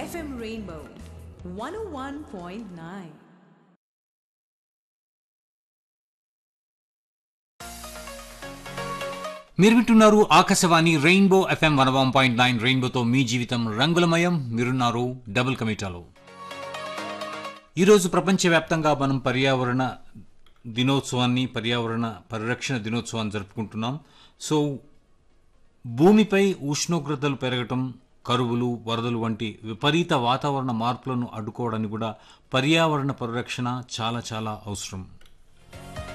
FM Rainbow 101.9. మీరు వింటున్నారు Akashvani rainbow FM one one point nine రెయిన్బోతో మీ జీవితం రంగులమయం మీరున్నారు డబుల్ కమిటాలో ఈరోజు ప్రపంచవ్యాప్తంగా మనం పర్యావరణ దినోత్సవాన్ని పర్యావరణ పరిరక్షణ దినోత్సవాన్ని జరుపుకుంటున్నాం సో భూమిపై ఉష్ణోగ్రతలు పెరగటం కరువులు వరదలు వంటి విపరీత వాతావరణ మార్పులను అడ్డుకోవడానికి కూడా పర్యావరణ పరిరక్షణ చాలా చాలా అవసరం